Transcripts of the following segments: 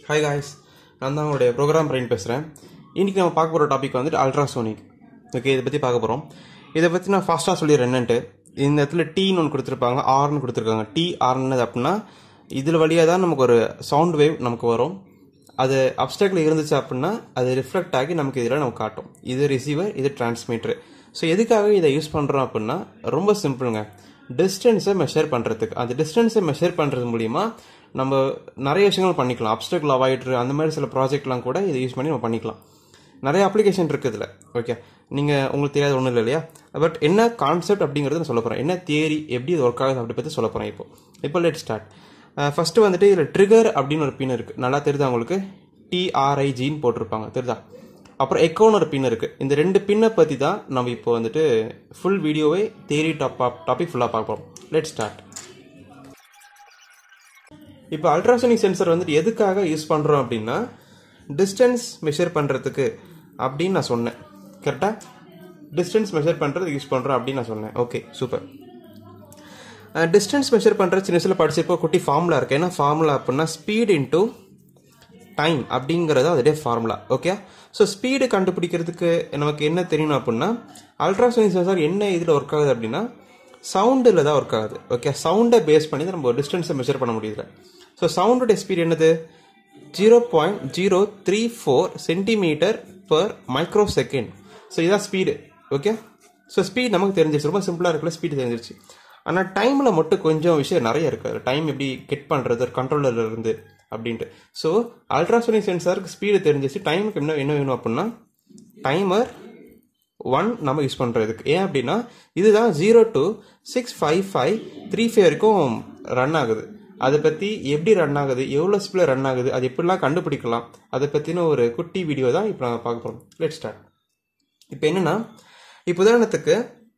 hi guys நான் தான் உங்களுடைய ப்ரோக்ராம் பிரைன் பேசுகிறேன் இன்றைக்கி நம்ம பார்க்க போகிற டாபிக் வந்துட்டு அல்ட்ராசோனிக் ஓகே இதை பற்றி பார்க்க போகிறோம் இதை பற்றி நான் ஃபாஸ்ட்டாக சொல்லிடுறேன் என்னன்ட்டு இந்த இடத்துல டீன்னு ஒன்று கொடுத்துருப்பாங்க ஆர்னு கொடுத்துருக்காங்க டி ஆர்னது அப்படின்னா இதில் வழியாக தான் நமக்கு ஒரு சவுண்ட் வேவ் நமக்கு வரும் அது அப்டாக்ல இருந்துச்சு அப்படின்னா அது ரிஃப்ளெக்ட் ஆகி நமக்கு இதில் நமக்கு காட்டும் இது ரிசீவர் இது டிரான்ஸ்மிட்டர் ஸோ எதுக்காக இதை யூஸ் பண்ணுறோம் அப்படின்னா ரொம்ப சிம்பிளுங்க டிஸ்டன்ஸை மெஷர் பண்ணுறதுக்கு அந்த டிஸ்டன்ஸை மெஷர் பண்ணுறது மூலிமா நம்ம நிறைய விஷயங்கள் பண்ணிக்கலாம் அப்டக்கிள் அவாய்ட்ரு அந்த மாதிரி சில ப்ராஜெக்ட்லாம் கூட இதை யூஸ் பண்ணி நம்ம பண்ணிக்கலாம் நிறைய அப்ளிகேஷன் இருக்குது இதில் ஓகே நீங்கள் உங்களுக்கு தெரியாத ஒன்றும் இல்லை இல்லையா பட் என்ன கான்செப்ட் அப்படிங்கிறது நான் சொல்ல போகிறேன் என்ன தியரி எப்படி இது ஒர்க் ஆகுது அப்படி பற்றி சொல்ல போகிறேன் இப்போ இப்போ லெட் ஸ்டார்ட் ஃபஸ்ட்டு வந்துட்டு இதில் ட்ரிகர் அப்படின்னு ஒரு பின் இருக்குது நல்லா தெரியுதா உங்களுக்கு டிஆர்ஐஜின்னு போட்டிருப்பாங்க தெரியுதா அப்புறம் எக்கோன்னு ஒரு பின் இருக்குது இந்த ரெண்டு பின்னை பற்றி தான் நம்ம இப்போ வந்துட்டு ஃபுல் வீடியோவே தியரி டாப் டாபிக் ஃபுல்லாக பார்ப்போம் லெட் ஸ்டார்ட் இப்போ அல்ட்ராசோனிக் சென்சர் வந்துட்டு எதுக்காக யூஸ் பண்ணுறோம் அப்படின்னா டிஸ்டன்ஸ் மெஷர் பண்ணுறதுக்கு அப்படின்னு நான் சொன்னேன் கரெக்டாக டிஸ்டன்ஸ் மெஷர் பண்ணுறதுக்கு யூஸ் பண்ணுறோம் அப்படின்னு நான் சொன்னேன் ஓகே சூப்பர் டிஸ்டன்ஸ் மெஷர் பண்ணுற சின்ன சின்ன படிச்சிருப்போ குட்டி ஃபார்முலா இருக்குது ஏன்னா ஃபார்முலா அப்படின்னா ஸ்பீட் இன்டூ டைம் அப்படிங்கிறது அதே ஃபார்முலா ஓகே ஸோ ஸ்பீடு கண்டுபிடிக்கிறதுக்கு நமக்கு என்ன தெரியணும் அப்படின்னா அல்ட்ராசோனிக் சென்சார் என்ன இதில் ஒர்க் ஆகுது அப்படின்னா சவுண்டில் தான் ஒர்க் ஆகுது ஓகே சவுண்டை பேஸ் பண்ணி தான் நம்ம டிஸ்டன்ஸை மெஷர் பண்ண முடியுது ஸோ சவுண்டோட ஸ்பீட் என்னது zero point zero three four centimetre per micro second so இதான் ஸ்பீடு ஓகே ஸோ ஸ்பீட் நமக்கு தெரிஞ்சிருச்சு ரொம்ப சிம்பிளாக இருக்குல்ல ஸ்பீடு தெரிஞ்சிருச்சு ஆனால் டைமில் மட்டும் கொஞ்சம் விஷயம் நிறைய இருக்குது டைம் எப்படி கெட் பண்ணுறது கண்ட்ரோலர் இருந்து அப்படின்ட்டு ஸோ அல்ட்ராசோனிக் சென்சாருக்கு ஸ்பீடு தெரிஞ்சிச்சு டைமுக்கு என்ன என்ன வேணும் அப்படின்னா டைமர் ஒன் நம்ம யூஸ் பண்ணுறதுக்கு ஏன் அப்படின்னா இதுதான் zero to six five five three five வரைக்கும் ரன் ஆகுது அதை பற்றி எப்படி ரன் ஆகுது எவ்வளோ ஸ்பீடில் ரன் ஆகுது அது எப்படிலாம் கண்டுபிடிக்கலாம் அதை பற்றின ஒரு குட்டி வீடியோ தான் இப்போ நாங்கள் பார்க்க போகிறோம் லெட் ஸ்டார்ட் இப்போ என்னென்னா இப்போ உதாரணத்துக்கு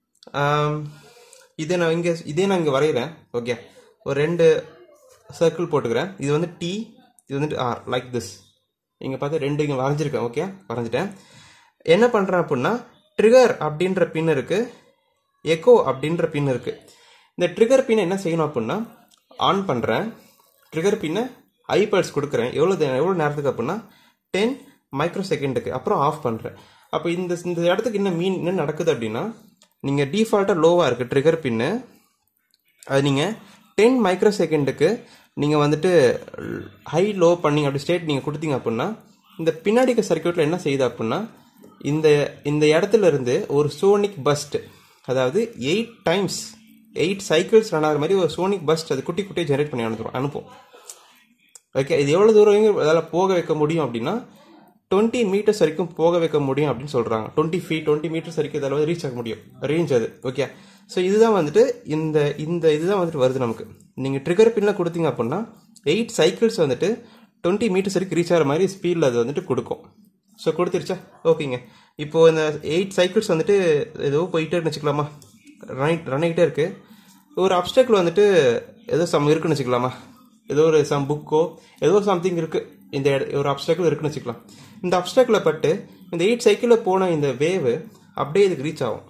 இதை நான் இங்கே இதே நான் இங்கே வரைகிறேன் ஓகே ஒரு ரெண்டு சர்க்கிள் போட்டுக்கிறேன் இது வந்து டி இது வந்துட்டு ஆர் லைக் திஸ் இங்கே பார்த்து ரெண்டு இங்கே வரைஞ்சிருக்கேன் ஓகே வரைஞ்சிட்டேன் என்ன பண்ணுறேன் அப்படின்னா ட்ரிகர் அப்படின்ற பின் இருக்குது எக்கோ அப்படின்ற பின் இருக்குது இந்த ட்ரிகர் பின்னை என்ன செய்யணும் அப்படின்னா ஆன் பண்ணுறேன் ட்ரிகர் பின்னை ஐ பல்ஸ் கொடுக்குறேன் எவ்வளோ எவ்வளோ நேரத்துக்கு அப்படின்னா டென் மைக்ரோ செகண்டுக்கு அப்புறம் ஆஃப் பண்ணுறேன் அப்போ இந்த இந்த இடத்துக்கு என்ன மீன் என்ன நடக்குது அப்படின்னா நீங்கள் டிஃபால்ட்டாக லோவாக இருக்குது ட்ரிகர் பின்னு அது நீங்கள் டென் மைக்ரோ செகண்டுக்கு நீங்கள் வந்துட்டு ஹை லோ பண்ணி அப்படி ஸ்டேட் நீங்கள் கொடுத்தீங்க அப்படின்னா இந்த பின்னாடி சர்க்கியூட்டில் என்ன செய்யுது அப்படின்னா இந்த இந்த இடத்துல இருந்து ஒரு சோனிக் பஸ்ட் அதாவது eight times eight cycles run ஆகிற மாதிரி ஒரு சோனிக் பஸ்ட் அது குட்டி குட்டியாக ஜென்ரேட் பண்ணி அனுப்பும் அனுப்பும் ஓகே இது எவ்வளோ தூரம் அதால் போக வைக்க முடியும் அப்படின்னா டுவெண்ட்டி மீட்டர்ஸ் வரைக்கும் போக வைக்க முடியும் அப்படின்னு சொல்கிறாங்க டுவெண்ட்டி ஃபீட் டுவெண்ட்டி மீட்டர்ஸ் வரைக்கும் இதால் ரீச் ஆக முடியும் ரேஞ்ச் அது ஓகே ஸோ இதுதான் வந்துட்டு இந்த இந்த இதுதான் வந்துட்டு வருது நமக்கு நீங்கள் ட்ரிகர் பின்னில் கொடுத்தீங்க அப்படின்னா எயிட் சைக்கிள்ஸ் வந்துட்டு டுவெண்ட்டி மீட்டர்ஸ் வரைக்கும் ரீச் ஆகிற மாதிரி ஸ்பீடில் அது வந்துட்டு கொடுக்கும் ஸோ கொடுத்துருச்சா ஓகேங்க இப்போது இந்த எயிட் சைக்கிள்ஸ் வந்துட்டு ஏதோ போயிட்டே வச்சுக்கலாமா ரன் ரன் ஆகிட்டே இருக்குது ஒரு அப்டக்கில் வந்துட்டு ஏதோ சம் இருக்குன்னு வச்சுக்கலாமா ஏதோ ஒரு சம் புக்கோ ஏதோ சம்திங் இருக்குது இந்த ஒரு அப்டக்கிள் இருக்குன்னு வச்சுக்கலாம் இந்த அப்டக்கில் பட்டு இந்த எயிட் சைக்கிளில் போன இந்த வேவு அப்படியே இதுக்கு ரீச் ஆகும்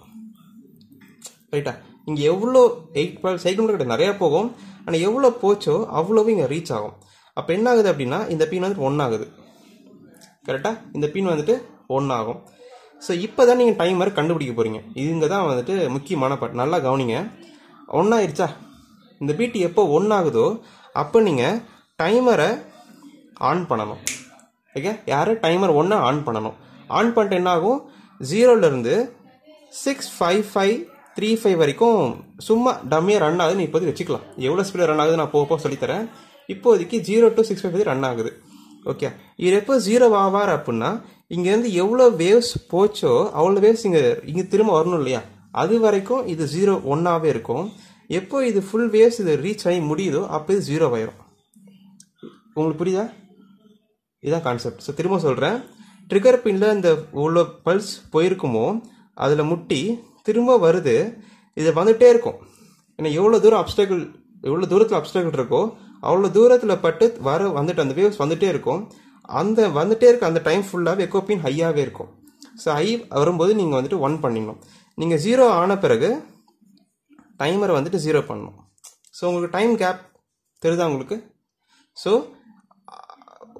ரைட்டா இங்கே எவ்வளோ எயிட் டுவெல் சைக்கிள் கிட்ட நிறையா போகும் ஆனால் எவ்வளோ போச்சோ அவ்வளோவும் இங்கே ரீச் ஆகும் அப்போ என்ன ஆகுது அப்படின்னா இந்த பீன் வந்துட்டு ஒன் ஆகுது கரெக்டாக இந்த பின் வந்துட்டு ஒன் ஆகும் ஸோ இப்போ தான் நீங்கள் டைமர் கண்டுபிடிக்க போகிறீங்க இதுங்க தான் வந்துட்டு முக்கியமான பாட் நல்லா கவனிங்க ஒன்றாயிருச்சா இந்த பீட் எப்போ ஒன் ஆகுதோ அப்போ நீங்கள் டைமரை ஆன் பண்ணணும் ஓகே யார் டைமர் ஒன்றை ஆன் பண்ணணும் ஆன் பண்ணிட்டு என்ன ஆகும் ஜீரோலேருந்து six five five three five வரைக்கும் சும்மா டம்மியாக ரன் ஆகுதுன்னு இப்போதைக்கு வச்சுக்கலாம் எவ்வளோ ஸ்பீடில் ரன் ஆகுது நான் போக போக சொல்லித்தரேன் இப்போதைக்கு zero to six five run ஆகுது ஓகே இது எப்போ ஜீரோ ஆவார் அப்படின்னா இங்கேருந்து எவ்வளோ வேவ்ஸ் போச்சோ அவ்வளோ வேவ்ஸ் இங்கே இங்கே திரும்ப வரணும் இல்லையா அது வரைக்கும் இது ஜீரோ ஒன்னாகவே இருக்கும் எப்போ இது ஃபுல் வேவ்ஸ் இது ரீச் ஆகி முடியுதோ அப்போ இது ஜீரோ ஆயிரும் உங்களுக்கு புரியுதா இதான் கான்செப்ட் ஸோ திரும்ப சொல்கிறேன் ட்ரிகர் பின்னில் இந்த இவ்வளோ பல்ஸ் போயிருக்குமோ அதில் முட்டி திரும்ப வருது இது வந்துகிட்டே இருக்கும் ஏன்னா எவ்வளோ தூரம் அப்டக்கிள் எவ்வளோ தூரத்தில் அப்டக்கிள் இருக்கோ அவ்வளோ தூரத்தில் பட்டு வர வந்துட்டு அந்த வேவ்ஸ் வந்துட்டே இருக்கும் அந்த வந்துட்டே இருக்க அந்த டைம் ஃபுல்லாகவே எக்கோப்பின் ஹையாகவே இருக்கும் ஸோ ஹை வரும்போது நீங்கள் வந்துட்டு ஒன் பண்ணிடணும் நீங்கள் ஜீரோ ஆன பிறகு டைமரை வந்துட்டு ஜீரோ பண்ணணும் ஸோ உங்களுக்கு டைம் கேப் தெரியுதா உங்களுக்கு ஸோ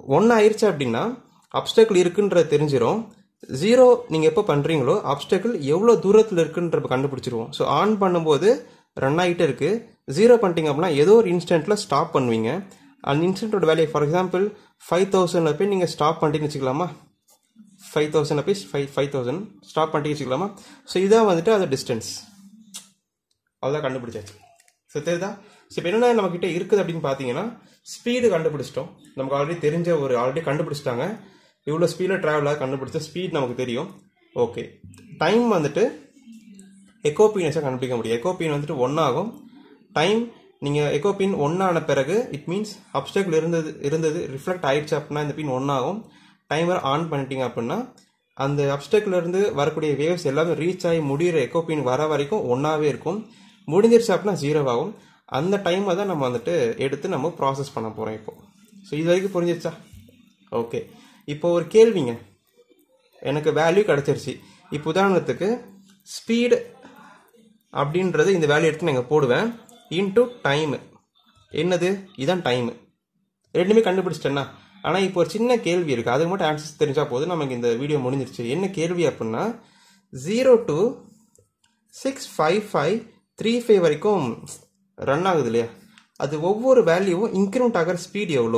ஒன்று ஆயிடுச்சு அப்படின்னா அப்டக்கிள் இருக்குன்றது தெரிஞ்சிடும் ஜீரோ நீங்கள் எப்போ பண்ணுறீங்களோ அப்டக்கிள் எவ்வளோ தூரத்தில் இருக்குன்ற கண்டுபிடிச்சிருவோம் ஸோ ஆன் பண்ணும்போது ரன் ஆகிட்டே இருக்கு ஜீரோ பண்ணிட்டீங்க அப்படின்னா ஏதோ ஒரு இன்ஸ்டன்ட்டில் ஸ்டாப் பண்ணுவீங்க அந்த இன்ஸ்டன்ட்டோட வேலையை ஃபார் எக்ஸாம்பிள் ஃபைவ் தௌசண்டில் போய் நீங்கள் ஸ்டாப் பண்ணிட்டீங்கன்னு வச்சுக்கலாமா five thousand piece five five thousand stop பண்ணிட்டு வச்சுக்கலாமா ஸோ இதான் வந்துட்டு அது டிஸ்டன்ஸ் அவ்வளோதான் கண்டுபிடிச்சாச்சு ஸோ தெரியுதா ஸோ இப்போ என்னென்ன நம்மக்கிட்ட இருக்குது அப்படின்னு பார்த்தீங்கன்னா ஸ்பீடு கண்டுபிடிச்சிட்டோம் நமக்கு ஆல்ரெடி தெரிஞ்ச ஒரு ஆல்ரெடி கண்டுபிடிச்சிட்டாங்க இவ்வளோ ஸ்பீடில் ட்ராவல் ஆக கண்டுபிடிச்ச ஸ்பீட் நமக்கு தெரியும் ஓகே டைம் வந்துட்டு எக்கோபீனஸாக கண்டுபிடிக்க முடியும் எக்கோபீன் வந்துட்டு ஒன் ஆகும் டைம் நீங்கள் எக்கோபின் ஒன்னான பிறகு இட் மீன்ஸ் அப்டக்கிள் இருந்தது இருந்தது ரிஃப்ளெக்ட் ஆயிடுச்சு அப்படின்னா இந்த பின் ஒன் ஆகும் டைமர் ஆன் பண்ணிட்டீங்க அப்படின்னா அந்த obstacle ல இருந்து வரக்கூடிய வேவ்ஸ் எல்லாமே ரீச் ஆகி முடிகிற எக்கோபின் வர வரைக்கும் ஒன்றாவே இருக்கும் முடிஞ்சிருச்சு அப்படின்னா ஜீரோ ஆகும் அந்த டைமை தான் நம்ம வந்துட்டு எடுத்து நம்ம ப்ராசஸ் பண்ண போகிறோம் இப்போ ஸோ இது வரைக்கும் புரிஞ்சிருச்சா ஓகே இப்போ ஒரு கேள்விங்க எனக்கு வேல்யூ கிடச்சிருச்சு இப்போ உதாரணத்துக்கு ஸ்பீடு அப்படின்றது இந்த வேல்யூ எடுத்து நான் இங்கே போடுவேன் இன்டு டைமு என்னது இதான் டைமு ரெண்டுமே கண்டுபிடிச்சிட்டேன்னா ஆனால் இப்போ ஒரு சின்ன கேள்வி இருக்குது அதுக்கு மட்டும் ஆன்சர்ஸ் தெரிஞ்சால் போதும் நமக்கு இந்த வீடியோ முடிஞ்சிருச்சு என்ன கேள்வி அப்படின்னா zero to six five five three five வரைக்கும் ரன் ஆகுது இல்லையா அது ஒவ்வொரு வேல்யூவும் இன்க்ரிமெண்ட் ஆகிற ஸ்பீட் எவ்வளோ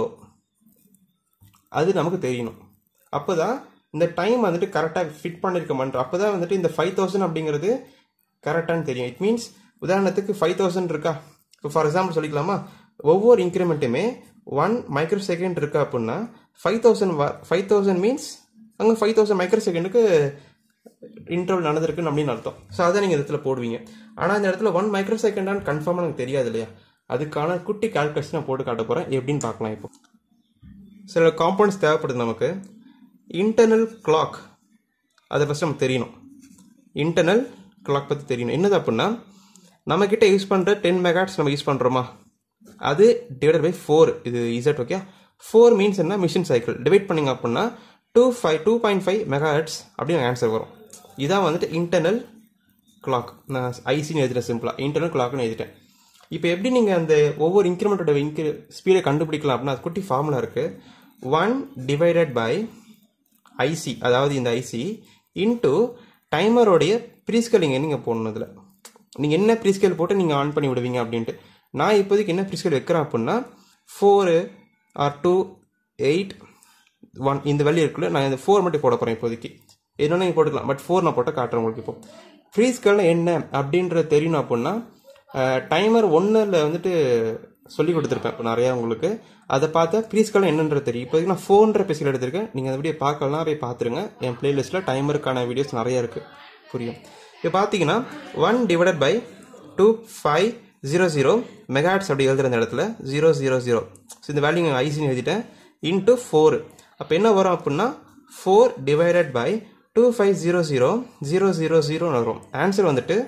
அது நமக்கு தெரியணும் அப்போ தான் இந்த டைம் வந்துட்டு கரெக்டாக ஃபிட் பண்ணியிருக்க மாட்டோம் அப்போ தான் வந்துட்டு இந்த ஃபைவ் தௌசண்ட் அப்படிங்கிறது கரெக்டானு தெரியும் இட் மீன்ஸ் உதாரணத்துக்கு ஃபைவ் தௌசண்ட் இருக்கா இப்போ ஃபார் எக்ஸாம்பிள் சொல்லிக்கலாமா ஒவ்வொரு இன்க்ரிமெண்ட்டுமே ஒன் மைக்ரோ செகண்ட் இருக்கா அப்படின்னா five thousand five thousand means அங்கே ஃபைவ் தௌசண்ட் மைக்ரோ செகண்டுக்கு இன்டர்வல் நடந்திருக்குன்னு அப்படின்னு அர்த்தம் ஸோ அதை நீங்கள் இடத்துல போடுவீங்க ஆனால் இந்த இடத்துல ஒன் மைக்ரோ செகண்டான்னு கன்ஃபார்மாக எனக்கு தெரியாது இல்லையா அதுக்கான குட்டி கால்குலேஷன் நான் போட்டு காட்ட போகிறேன் எப்படின்னு பார்க்கலாம் இப்போ சில காம்பவுண்ட்ஸ் தேவைப்படுது நமக்கு இன்டர்னல் கிளாக் அதை ஃபஸ்ட் நமக்கு தெரியணும் இன்டர்னல் கிளாக் பற்றி தெரியணும் என்னது அப்படின்னா நம்மக்கிட்ட யூஸ் பண்ணுற டென் மெகாட்ஸ் நம்ம யூஸ் பண்ணுறோமா அது டிவைடட் பை ஃபோர் இது இசட் ஓகே ஃபோர் மீன்ஸ் என்ன மிஷின் சைக்கிள் டிவைட் பண்ணிங்க அப்படின்னா two five two point five megahertz அப்படின்னு ஆன்சர் வரும் இதான் வந்துட்டு இன்டர்னல் கிளாக் நான் ஐசின்னு எழுதிட்டேன் சிம்பிளாக இன்டர்னல் கிளாக்னு எழுதிட்டேன் இப்போ எப்படி நீங்கள் அந்த ஒவ்வொரு இன்க்ரிமெண்ட்டோட இன்க்ரி ஸ்பீடை கண்டுபிடிக்கலாம் அப்படின்னா அது குட்டி ஃபார்முலா இருக்குது ஒன் டிவைடட் பை ஐசி அதாவது இந்த ஐசி இன்ட்டு டைமரோடைய ப்ரீஸ்கேலிங் நீங்கள் போடணும் இதில் நீங்கள் என்ன ப்ரீஸ்கேல் போட்டு நீங்கள் ஆன் பண்ணி விடுவீங்க அப்படின்ட்டு நான் இப்போதைக்கு என்ன ப்ரீஸ்கேல் வைக்கிறேன் அப்படின்னா four or two eight one இந்த வேல்யூ இருக்குல்ல நான் இந்த ஃபோர் மட்டும் போட போகிறேன் இப்போதைக்கு என்னென்ன நீங்கள் போட்டுக்கலாம் பட் ஃபோர் நான் போட்டால் காட்டுறேன் உங்களுக்கு இப்போ ப்ரீஸ்கேல்னா என்ன அப்படின்றது தெரியணும் அப்படின்னா டைமர் ஒன்றில் வந்துட்டு சொல்லி கொடுத்துருப்பேன் இப்போ நிறையா உங்களுக்கு அதை பார்த்தா ப்ரீஸ்கெல்லாம் என்னன்றது தெரியும் இப்போதைக்கு நான் ஃபோன்ற பேசிக்கல் எடுத்திருக்கேன் நீங்கள் அந்த வீடியோ பார்க்கலாம் போய் பார்த்துருங்க என் பிளேலிஸ்ட்டில் டைமருக்கான வீடியோஸ் நிறையா இருக்குது புரியும் இப்போ பார்த்தீங்கன்னா one divided by two five zero zero megahertz அப்படி எழுதுற இந்த இடத்துல ஜீரோ ஜீரோ ஜீரோ ஸோ இந்த வேல்யூ ஐசின்னு எழுதிட்டேன் இன்ட்டு ஃபோர் அப்போ என்ன வரும் அப்படின்னா four divided by two five zero zero zero zero ஜீரோன்னு வரும் ஆன்சர் வந்துட்டு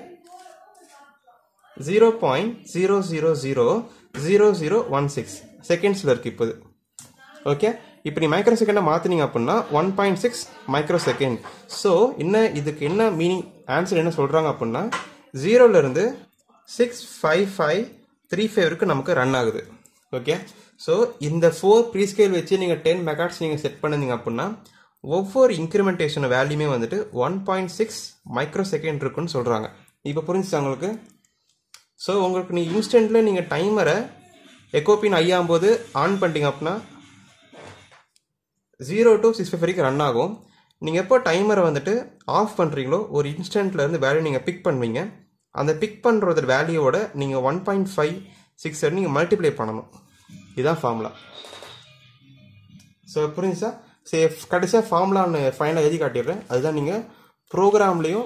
zero point zero zero zero zero zero one six செகண்ட்ஸில் இருக்குது இப்போது ஓகே இப்போ நீ மைக்ரோ செகண்டை மாற்றினீங்க அப்படின்னா one point six micro second so என்ன இதுக்கு என்ன மீனிங் ஆன்சர் என்ன சொல்கிறாங்க அப்படின்னா ஜீரோலேருந்து six five five three five வரைக்கும் நமக்கு ரன் ஆகுது ஓகே ஸோ இந்த ஃபோர் ப்ரீஸ்கேல் வச்சு நீங்கள் டென் மெகாட்ஸ் நீங்கள் செட் பண்ணுங்க அப்படின்னா ஒவ்வொரு இன்க்ரிமெண்டேஷன் வேல்யூமே வந்துட்டு one point six micro second இருக்குன்னு சொல்கிறாங்க இப்போ புரிஞ்சுச்சா உங்களுக்கு ஸோ உங்களுக்கு நீ இன்ஸ்டன்ட்டில் நீங்கள் டைமரை எக்கோபின் ஐயாம்போது ஆன் பண்ணிட்டீங்க அப்படின்னா ஜீரோ டு சிக்ஸ் ஃபைவ் வரைக்கும் ரன் ஆகும் நீங்கள் எப்போ டைமரை வந்துட்டு ஆஃப் பண்ணுறீங்களோ ஒரு இன்ஸ்டன்ட்ல இருந்து வேல்யூ நீங்கள் பிக் பண்ணுவீங்க அந்த பிக் பண்ணுறத வேல்யூவோட நீங்கள் ஒன் பாயிண்ட் ஃபைவ் சிக்ஸ் நீங்கள் மல்டிப்ளை பண்ணணும் இதுதான் ஃபார்முலா ஸோ புரிஞ்சுச்சா சரி கடைசியாக ஃபார்முலான்னு ஃபைனலாக எழுதி காட்டிடுறேன் அதுதான் நீங்கள் ப்ரோக்ராம்லேயும்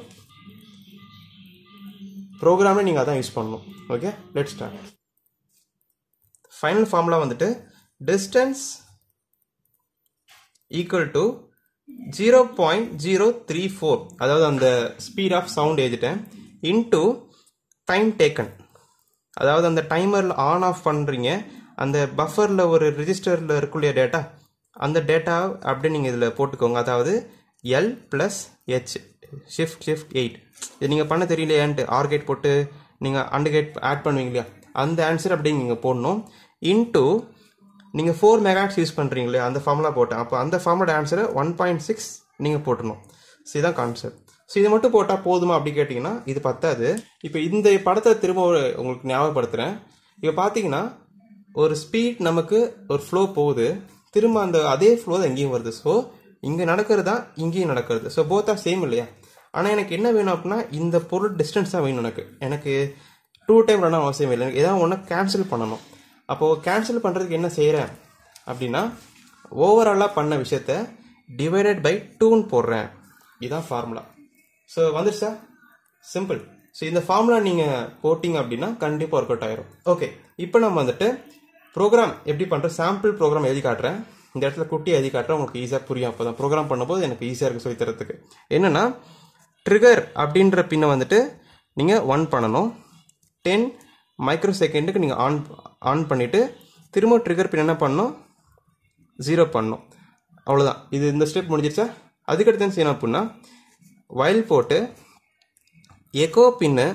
ப்ரோக்ராமில் நீங்கள் அதான் யூஸ் பண்ணணும் okay let start final formula வந்துட்டு distance equal to zero point zero three four அதாவது அந்த ஸ்பீட் ஆஃப் சவுண்ட் எழுதிட்டேன் இன்டு டைம் டேக்கன் அதாவது அந்த டைமரில் ஆன் ஆஃப் பண்ணுறீங்க அந்த பஃபரில் ஒரு ரிஜிஸ்டரில் இருக்குள்ள டேட்டா அந்த டேட்டா அப்படியே நீங்கள் இதில் போட்டுக்கோங்க அதாவது L plus H shift shift eight இது நீங்கள் பண்ண தெரியலையான்ட்டு ஆர் கேட் போட்டு நீங்கள் அண்டு கேட் ஆட் பண்ணுவீங்க இல்லையா அந்த ஆன்சர் அப்படியே நீங்கள் போடணும் இன்ட்டு நீங்கள் ஃபோர் மெகாட்ஸ் யூஸ் பண்ணுறீங்களே அந்த ஃபார்முலா போட்டேன் அப்போ அந்த ஃபார்முலோட ஆன்சரை ஒன் பாயிண்ட் சிக்ஸ் நீங்கள் போட்டணும் ஸோ இதுதான் கான்செப்ட் ஸோ இது மட்டும் போட்டால் போதுமா அப்படி கேட்டிங்கன்னா இது பத்தாது இப்போ இந்த படத்தை திரும்ப ஒரு உங்களுக்கு ஞாபகப்படுத்துகிறேன் இப்போ பார்த்தீங்கன்னா ஒரு ஸ்பீட் நமக்கு ஒரு ஃப்ளோ போகுது திரும்ப அந்த அதே ஃப்ளோ தான் எங்கேயும் வருது ஸோ இங்கே நடக்கிறது தான் இங்கேயும் நடக்கிறது ஸோ போத்தா சேம் இல்லையா ஆனால் எனக்கு என்ன வேணும் அப்படின்னா இந்த பொருள் டிஸ்டன்ஸ் தான் வேணும் எனக்கு எனக்கு டூ டைம் ரன் அவசியம் இல்லை எனக்கு ஏதாவது ஒன்று கேன்சல் பண்ணணும் அப்போது கேன்சல் பண்ணுறதுக்கு என்ன செய்கிறேன் அப்படின்னா ஓவராலாக பண்ண விஷயத்த டிவைடட் பை டூன்னு போடுறேன் இதுதான் ஃபார்முலா ஸோ வந்துருச்சா சிம்பிள் ஸோ இந்த ஃபார்முலா நீங்கள் போட்டிங்க அப்படின்னா கண்டிப்பாக ஒர்க் அவுட் ஆயிரும் ஓகே இப்போ நம்ம வந்துட்டு ப்ரோக்ராம் எப்படி பண்ணுறோம் சாம்பிள் ப்ரோக்ராம் எழுதி காட்டுறேன் இந்த இடத்துல குட்டி எழுதி காட்டுறேன் உங்களுக்கு ஈஸியாக புரியும் அப்போ தான் ப்ரோக்ராம் பண்ணும்போது எனக்கு ஈஸியாக இருக்குது சொல்லி தரத்துக்கு என்னென்னா ட்ரிகர் அப்படின்ற பின்னை வந்துட்டு நீங்கள் ஒன் பண்ணணும் டென் மைக்ரோ செகண்டுக்கு நீங்கள் ஆன் ஆன் பண்ணிவிட்டு திரும்ப ட்ரிகர் பின் என்ன பண்ணணும் ஜீரோ பண்ணணும் அவ்வளோதான் இது இந்த ஸ்டெப் முடிஞ்சிருச்சா அதுக்கடுத்து என்ன செய்யணும் அப்படின்னா வயல் போட்டு எக்கோ பின்னு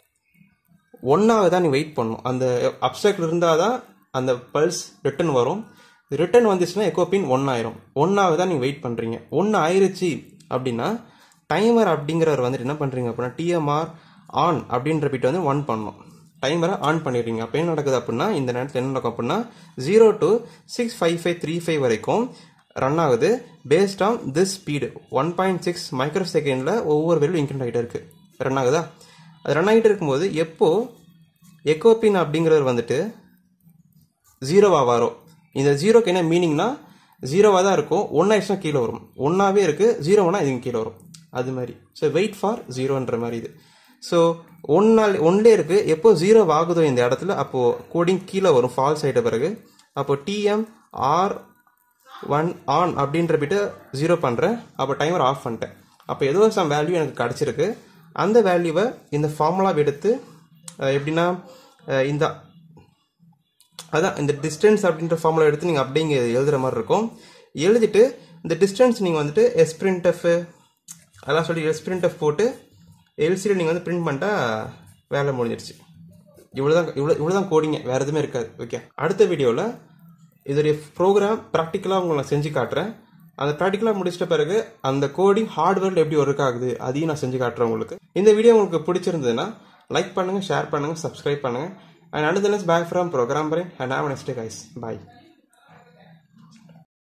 ஒன்றாக தான் நீ வெயிட் பண்ணணும் அந்த அப்செக்டில் இருந்தால் தான் அந்த பல்ஸ் ரிட்டன் வரும் ரிட்டன் வந்துச்சுன்னா எக்கோ பின் ஒன் ஆயிரும் ஒன்றாக தான் நீங்கள் வெயிட் பண்ணுறீங்க ஒன்று ஆயிருச்சு அப்படின்னா டைமர் அப்படிங்கிறவர் வந்துட்டு என்ன பண்ணுறீங்க அப்படின்னா டிஎம்ஆர் ஆன் அப்படின்ற பிட் வந்து ஒன் பண்ணணும் டைமரை ஆன் பண்ணிடுறீங்க அப்போ என்ன நடக்குது அப்படின்னா இந்த நேரத்தில் என்ன நடக்கும் அப்படின்னா zero to six five five three five வரைக்கும் ரன் ஆகுது based on this speed one point six micro செகண்டில் ஒவ்வொரு வேலும் இன்க்ரீட் ஆகிட்டே இருக்கு ரன் ஆகுதா அது ரன் ஆகிட்டு இருக்கும்போது எப்போ எக்கோபின் அப்படிங்கிறவர் வந்துட்டு ஜீரோவாக வரும் இந்த ஜீரோக்கு என்ன மீனிங்னா ஜீரோவாக தான் இருக்கும் ஒன் ஆயிடுச்சுனா கீழே வரும் ஒன்றாவே இருக்குது ஜீரோனா இது கீழே வரும் அது மாதிரி ஸோ வெயிட் ஃபார் ஜீரோன்ற மாதிரி இது ஸோ ஒன்னால் ஒன்லே இருக்குது எப்போ ஜீரோ ஆகுதோ இந்த இடத்துல அப்போது கோடிங் கீழே வரும் ஃபால்ஸ் ஆகிட்ட பிறகு அப்போ டிஎம் ஆர் ஒன் ஆன் அப்படின்ற பிட்டு ஜீரோ பண்ணுறேன் அப்போ டைமர் ஆஃப் பண்ணிட்டேன் அப்போ ஏதோ சம் வேல்யூ எனக்கு கிடச்சிருக்கு அந்த வேல்யூவை இந்த ஃபார்முலாவை எடுத்து அஹ், எப்படின்னா அஹ், இந்த அதான் இந்த டிஸ்டன்ஸ் அப்படின்ற ஃபார்முலா எடுத்து நீங்கள் அப்படியே இங்கே எழுதுகிற மாதிரி இருக்கும் எழுதிட்டு இந்த டிஸ்டன்ஸ் நீங்கள் வந்துட்டு எஸ்பிரிண்டஃப் அதெல்லாம் சொல்லி எஸ்பிரிண்டஃப் போட்டு எல்சியில் நீங்கள் வந்து பிரிண்ட் பண்ணிட்டா வேலை முடிஞ்சிருச்சு இவ்வளோதான் இவ்வளோ இவ்வளோ தான் கோடிங்க வேறு எதுவுமே இருக்காது ஓகே அடுத்த வீடியோவில் இதோடைய ப்ரோக்ராம் ப்ராக்டிக்கலாக உங்களை நான் செஞ்சு காட்டுறேன் அந்த ப்ராக்டிக்கலாக முடிச்சிட்ட பிறகு அந்த கோடிங் ஹார்ட்வேரில் எப்படி ஒர்க் ஆகுது அதையும் நான் செஞ்சு காட்டுறேன் உங்களுக்கு இந்த வீடியோ உங்களுக்கு பிடிச்சிருந்ததுன்னா லைக் பண்ணுங்கள் ஷேர் பண்ணுங்கள் சப்ஸ்கிரைப் பண்ணுங்கள் அண்ட் அடுத்த பேக் ஃப்ரம் ப்ரோக்ராம் பரேன் and have next guys bye